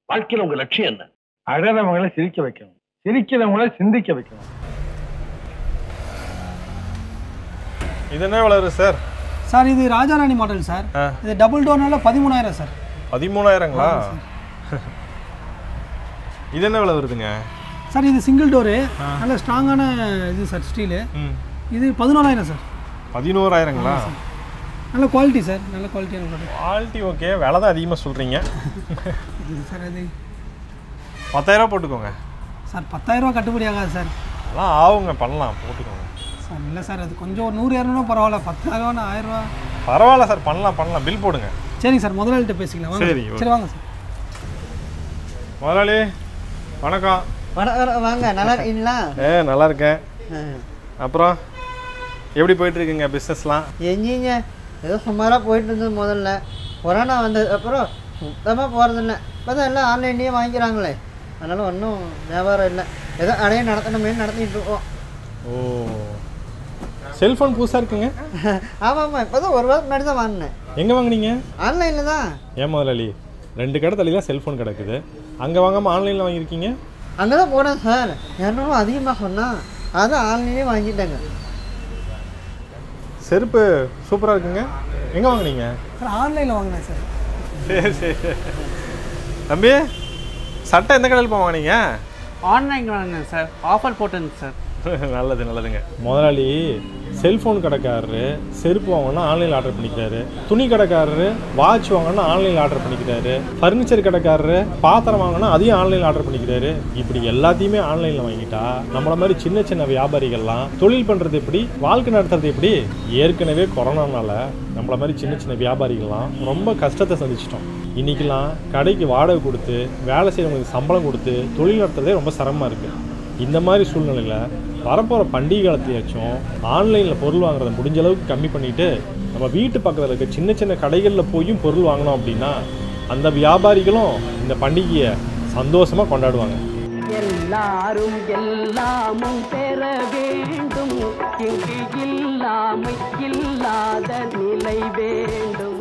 வாழ்க்கையில உங்க லட்சியம் என்ன அழறவங்களை சிரிக்க வைக்கணும் சிரிக்கிறவங்களை சிந்திக்க வைக்கணும் இது என்ன விலை சார் சார் இது ராஜாராணி மாடல் சார் ஆ. இது டபுள் டோர்னால பதிமூணாயிரம் சார் பதிமூணாயிரங்களா இது என்ன விலை வருதுங்க சார் இது சிங்கிள் டோரு நல்ல ஸ்ட்ராங்கான இது சார் ஸ்டீலு ம் இது பதினோராயிரம் சார் பதினோராயிரங்களா நல்ல குவாலிட்டி சார் நல்ல குவாலிட்டியான ப்ராடக்ட் குவாலிட்டி ஓகே விலை தான் அதிகமாக சொல்கிறீங்க சார் இது பத்தாயிரம் போட்டுக்கோங்க சார் பத்தாயிரரூவா கட்டுப்படி ஆகாது சார் அதெல்லாம் ஆகுங்க பண்ணலாம் போட்டுக்கோங்க சார் இல்லை சார் அது கொஞ்சம் ஒரு நூறு இரநூறுவா பரவாயில்ல பத்தாயிரரூவா ஆயிரரூவா பரவாயில்ல சார் பண்ணலாம் பண்ணலாம் பில் போடுங்க சரிங்க சார் முதலாளிகிட்ட பேசிக்கலாம் வாங்க சரி, சார். சரி வாங்க சார் முதலாளி வணக்கம் வர வர வாங்க நல்லா இருக்கீங்களா ஏ நல்லா இருக்கேன் அப்புறம் எப்படி போயிட்டு இருக்குங்க பிஸ்னஸ்லாம் எங்கேங்க ஏதோ சுமாராக போயிட்டு இருந்தது முதல்ல கொரோனா வந்தது அப்புறம் சுத்தமாக போகிறதில்ல இப்போ தான் எல்லாம் ஆன்லைன்லேயே வாங்கிக்கிறாங்களே அதனால் ஒன்றும் வியாபாரம் இல்லை ஏதோ அடையே நடத்தணுமே நடத்திட்டு இருக்கோம் ஓ செல்ஃபோன் புதுசாக இருக்குங்க ஆமாம் ஆமாம் இப்போ தான் ஒரு வாரம் முன்னாடி தான் வாங்கினேன் எங்கே வாங்குனீங்க ஆன்லைனில் தான் ஏன் முதலாளி ரெண்டு கடை தள்ளி தான் செல்ஃபோன் கிடக்குது அங்கே வாங்காமல் ஆன்லைனில் வாங்கியிருக்கீங்க அங்கே தான் போனேன் சார் இரநூறுவா அதிகமாக சொன்னால் அதான் ஆன்லைன்லேயே வாங்கிட்டேங்க செருப்பு சூப்பராக இருக்குங்க எங்கே வாங்குனீங்க சார் ஆன்லைனில் வாங்கினேன் சார் சரி சரி தம்பி சட்டை எந்த கடையில் போய் வாங்குனீங்க ஆன்லைன் வாங்கினேன் சார் ஆஃபர் போட்டிருந்தேன் சார் நல்லது நல்லதுங்க முதலாளி செல்ஃபோன் கடைக்காரரு செருப்பு வாங்கணும்னா ஆன்லைனில் ஆர்டர் பண்ணிக்கிறாரு துணி கடைக்காரரு வாட்ச் வாங்கணும்னா ஆன்லைனில் ஆர்டர் பண்ணிக்கிறாரு ஃபர்னிச்சர் கடைக்காரரு பாத்திரம் வாங்கணும்னா அதையும் ஆன்லைனில் ஆர்டர் பண்ணிக்கிறாரு இப்படி எல்லாத்தையுமே ஆன்லைனில் வாங்கிட்டா நம்மள மாதிரி சின்ன சின்ன வியாபாரிகள்லாம் தொழில் பண்ணுறது எப்படி வாழ்க்கை நடத்துறது எப்படி ஏற்கனவே கொரோனானால நம்மள மாதிரி சின்ன சின்ன வியாபாரிகள்லாம் ரொம்ப கஷ்டத்தை சந்திச்சிட்டோம் இன்னைக்கெல்லாம் கடைக்கு வாடகை கொடுத்து வேலை செய்கிறவங்களுக்கு சம்பளம் கொடுத்து தொழில் நடத்துறதே ரொம்ப சிரமமாக இருக்குது இந்த மாதிரி சூழ்நிலையில் வரப்போகிற பண்டிகை காலத்தையாச்சும் ஆன்லைனில் பொருள் வாங்குறத முடிஞ்ச அளவுக்கு கம்மி பண்ணிட்டு நம்ம வீட்டு பக்கத்தில் இருக்க சின்ன சின்ன கடைகளில் போயும் பொருள் வாங்கினோம் அப்படின்னா அந்த வியாபாரிகளும் இந்த பண்டிகையை சந்தோஷமாக கொண்டாடுவாங்க எல்லாரும் எல்லாமும் பெற வேண்டும் இங்கு இல்லாமை இல்லாத நிலை வேண்டும்